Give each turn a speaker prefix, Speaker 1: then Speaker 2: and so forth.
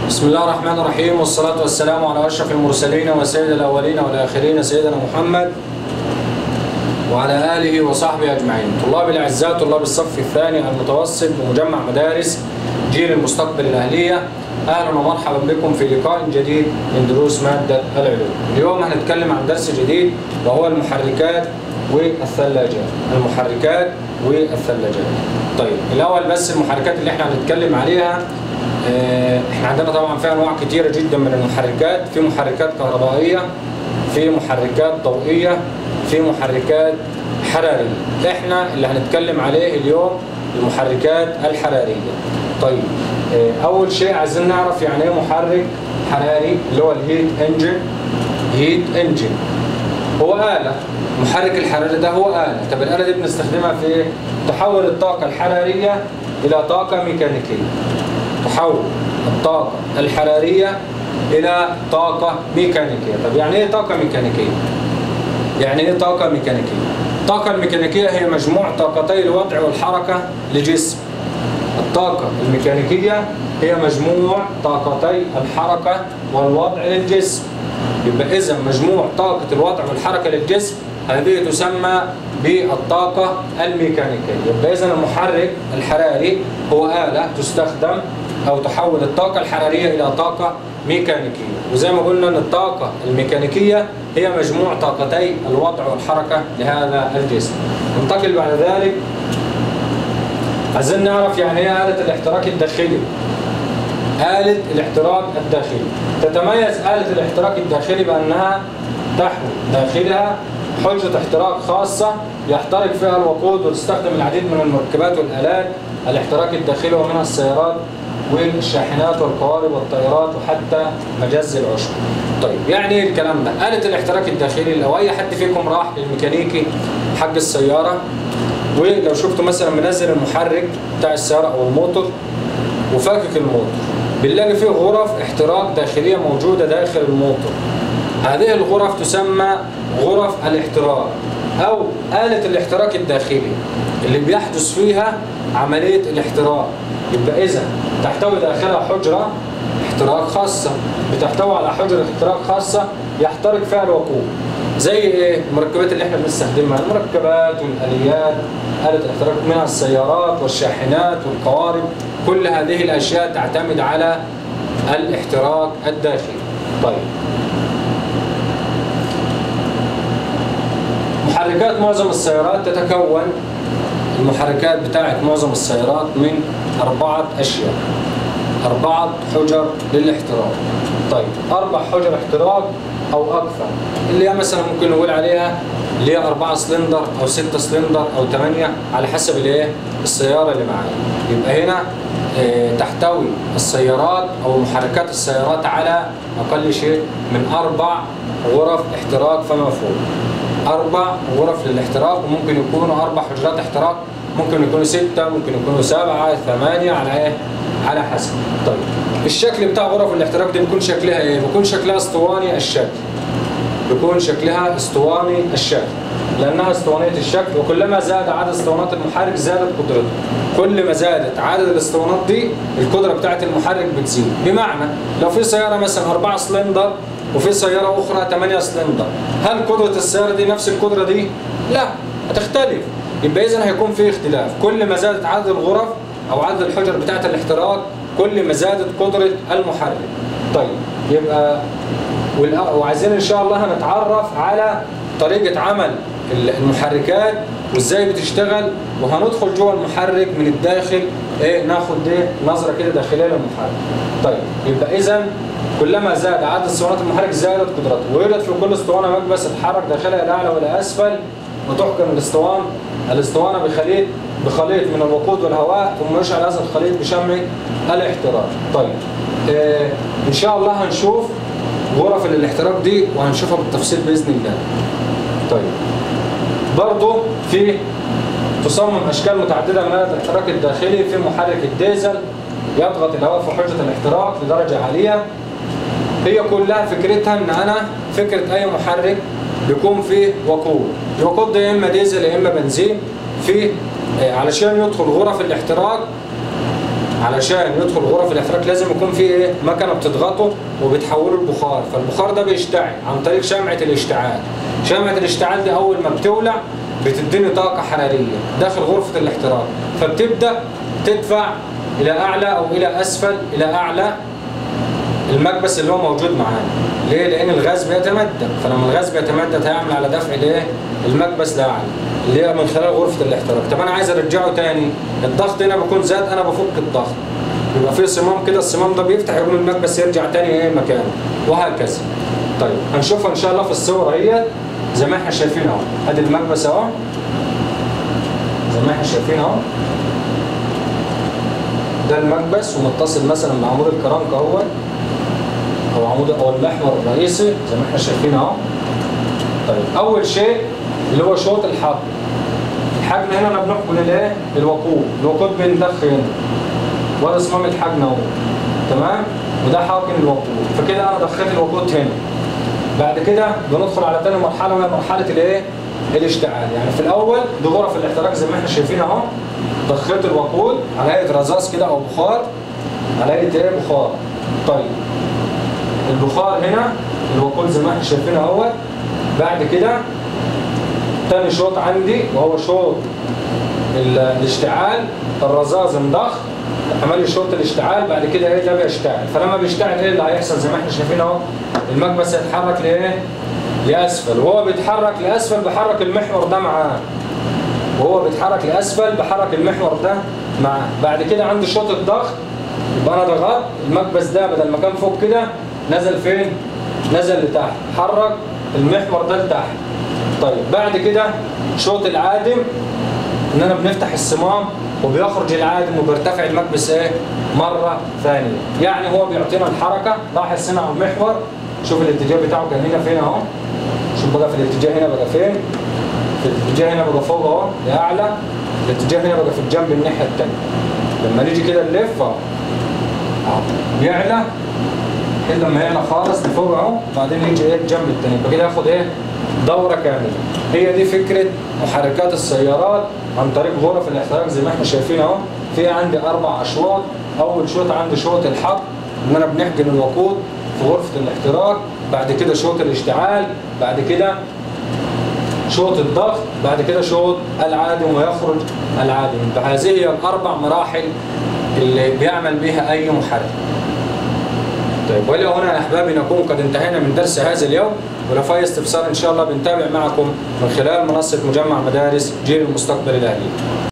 Speaker 1: بسم الله الرحمن الرحيم والصلاة والسلام على أشرف المرسلين وسيد الأولين والآخرين سيدنا محمد وعلى آله وصحبه أجمعين طلاب الأعزاء طلاب الصف الثاني المتوسط بمجمع مدارس جيل المستقبل الأهلية أهلا ومرحبا بكم في لقاء جديد من دروس مادة العلوم اليوم هنتكلم عن درس جديد وهو المحركات والثلاجات المحركات والثلاجات طيب الأول بس المحركات اللي احنا هنتكلم عليها آه، احنا عندنا طبعا في انواع كتيره جدا من المحركات في محركات كهربائيه في محركات ضوئيه في محركات حراريه احنا اللي هنتكلم عليه اليوم المحركات الحراريه طيب آه، اول شيء عايزين نعرف يعني ايه محرك حراري اللي هو الهيت انجن هيت انجن هو آلة محرك الحراري ده هو آلة طب الآلة دي بنستخدمها في ايه؟ تحول الطاقة الحرارية إلى طاقة ميكانيكية تحول الطاقة الحرارية إلى طاقة ميكانيكية طب يعني إيه طاقة ميكانيكية؟ يعني إيه طاقة ميكانيكية؟ الطاقة الميكانيكية هي مجموع طاقتي الوضع والحركة لجسم الطاقة الميكانيكية هي مجموع طاقتي الحركة والوضع للجسم يبقى إذا مجموع طاقة الوضع والحركة للجسم هذه تسمى بالطاقة الميكانيكية يبقى إذا المحرك الحراري هو آلة تستخدم أو تحول الطاقة الحرارية إلى طاقة ميكانيكية وزي ما قلنا أن الطاقة الميكانيكية هي مجموع طاقتي الوضع والحركة لهذا الجسم ننتقل بعد ذلك عايزين نعرف يعني ايه آلة الاحتراق الداخلي آلة الاحتراق الداخلي تتميز آلة الاحتراق الداخلي بأنها تحوي داخلها حجرة احتراق خاصة يحترق فيها الوقود وتستخدم العديد من المركبات والآلات الاحتراق الداخلي ومنها السيارات والشاحنات والقوارب والطائرات وحتى مجز العشب. طيب يعني ايه الكلام ده؟ آلة الاحتراق الداخلي لو أي حد فيكم راح للميكانيكي حق السيارة ولو شفتوا مثلا منزل المحرك بتاع السيارة أو الموتور وفاكك الموتور بنلاقي فيه غرف احتراق داخلية موجودة داخل الموتور هذه الغرف تسمى غرف الاحتراق أو آلة الاحتراق الداخلي اللي بيحدث فيها عملية الاحتراق يبقى إذا تحتوي داخلها حجرة احتراق خاصة بتحتوي على حجرة احتراق خاصة يحترق فيها الوقود زي ايه المركبات اللي احنا بنستخدمها المركبات والاليات آلة الاحتراق منها السيارات والشاحنات والقوارب كل هذه الاشياء تعتمد على الاحتراق الداخلي طيب محركات معظم السيارات تتكون المحركات بتاعت معظم السيارات من أربعة أشياء أربعة حجر للاحتراق طيب أربع حجر احتراق أو أكثر اللي هي مثلا ممكن نقول عليها اللي هي أربعة سلندر أو ستة سلندر أو ثمانية على حسب الإيه السيارة اللي معايا يبقى هنا اه تحتوي السيارات أو محركات السيارات على أقل شيء من أربع غرف احتراق فما فوق أربع غرف للاحتراق وممكن يكونوا أربع حجرات احتراق ممكن يكونوا ستة ممكن يكونوا سبعة ثمانية على إيه؟ على حسب طيب الشكل بتاع غرف الاحتراق دي بيكون شكلها إيه؟ بيكون شكلها اسطواني الشكل بيكون شكلها اسطواني الشكل لأنها اسطوانية الشكل وكلما زاد عدد اسطوانات المحرك زادت قدرته كل ما زادت عدد الاسطوانات دي القدرة بتاعت المحرك بتزيد بمعنى لو في سيارة مثلا أربعة سلندر وفي سيارة أخرى 8 سلندر هل قدرة السيارة دي نفس القدرة دي؟ لا هتختلف يبقى إذا هيكون في اختلاف كل ما زادت عدد الغرف أو عدد الحجر بتاعة الاحتراق كل ما زادت قدرة المحرك طيب يبقى وعايزين إن شاء الله هنتعرف على طريقة عمل المحركات وازاي بتشتغل وهندخل جوه المحرك من الداخل ايه ناخد ايه نظره كده داخليه للمحرك طيب يبقى اذا كلما زاد عدد اسطوانات المحرك زادت قدرته ويوجد في كل اسطوانه مكبس تتحرك داخلها الى اعلى والى اسفل وتحكم الاسطوانه الاسطوانه بخليط بخليط من الوقود والهواء ثم يشعل هذا الخليط بشمع الاحتراق طيب آه ان شاء الله هنشوف غرف الاحتراق دي وهنشوفها بالتفصيل باذن الله طيب برضه في تصمم اشكال متعدده من آلة الاحتراق الداخلي في محرك الديزل يضغط الهواء في حجره الاحتراق لدرجه عاليه هي كلها فكرتها ان انا فكره اي محرك بيكون فيه وقود الوقود ده يا اما ديزل يا اما بنزين في علشان يدخل غرف الاحتراق علشان يدخل غرف الاحتراق لازم يكون في ايه مكنه بتضغطه وبتحوله البخار فالبخار ده بيشتعل عن طريق شمعه الاشتعال شمعه الاشتعال دي اول ما بتولع بتديني طاقه حراريه داخل غرفه الاحتراق فبتبدا تدفع الى اعلى او الى اسفل الى اعلى المكبس اللي هو موجود معانا ليه لان الغاز بيتمدد فلما الغاز بيتمدد هيعمل على دفع الايه المكبس لاعلى اللي هي من خلال غرفه الاحتراق طب انا عايز ارجعه تاني الضغط هنا بيكون زاد انا بفك الضغط يبقى في صمام كده الصمام ده بيفتح يقوم المكبس يرجع تاني ايه مكانه وهكذا طيب هنشوفها ان شاء الله في الصور اهي زي ما احنا شايفين اهو ادي المكبس اهو زي ما احنا شايفين اهو ده المكبس ومتصل مثلا بعمود الكرنك اهو او عمود او المحور الرئيسي زي ما احنا شايفين اهو طيب اول شيء اللي هو شوط الحقن الحقن هنا انا بنحقن الايه الوقود الوقود بينضخ هنا وده صمام الحقن اهو تمام وده حاقن الوقود فكده انا ضخيت الوقود هنا بعد كده بندخل على تاني مرحله وهي مرحله الايه الاشتعال يعني في الاول دي غرف الاحتراق زي ما احنا شايفين اهو ضخيت الوقود على هيئه رذاذ كده او بخار على هيئه ايه بخار طيب البخار هنا الوقود زي ما احنا شايفين اهوت بعد كده تاني شوط عندي وهو شوط ال- الاشتعال الرذاذ انضخ عمل لي شوط الاشتعال بعد كده ايه ده بيشتعل فلما بيشتعل ايه اللي هيحصل زي ما احنا شايفين اهو المكبس هيتحرك لايه؟ لاسفل وهو بيتحرك لاسفل بحرك المحور ده معاه وهو بيتحرك لاسفل بحرك المحور ده معاه بعد كده عندي شوط الضغط يبقى انا ضغطت المكبس ده بدل ما كان فوق كده نزل فين؟ نزل لتحت حرك المحور ده لتحت طيب بعد كده شوط العادم ان انا بنفتح الصمام وبيخرج العادم وبيرتفع المكبس ايه مره ثانيه يعني هو بيعطينا الحركه لاحظ هنا على المحور شوف الاتجاه بتاعه كان هنا فين اهو شوف بقى في الاتجاه هنا بقى فين في الاتجاه هنا بقى فوق اهو لاعلى الاتجاه هنا بقى في الجنب الناحيه الثانيه لما نيجي كده نلف اهو أهو. بيعلى كده لما يعلى خالص لفوق اهو وبعدين يجي ايه الجنب الثاني يبقى كده ياخد ايه دوره كامله هي دي فكره محركات السيارات عن طريق غرف الاحتراق زي ما احنا شايفين اهو في عندي اربع اشواط اول شوط عندي شوط الحق ان انا بنحقن الوقود في غرفه الاحتراق بعد كده شوط الاشتعال بعد كده شوط الضغط بعد كده شوط العادم ويخرج العادم فهذه هي الاربع مراحل اللي بيعمل بها اي محرك طيب والى هنا يا احبابي نكون قد انتهينا من درس هذا اليوم ولو في أي استفسار ان شاء الله بنتابع معكم من خلال منصه مجمع مدارس جيل المستقبل الاهلي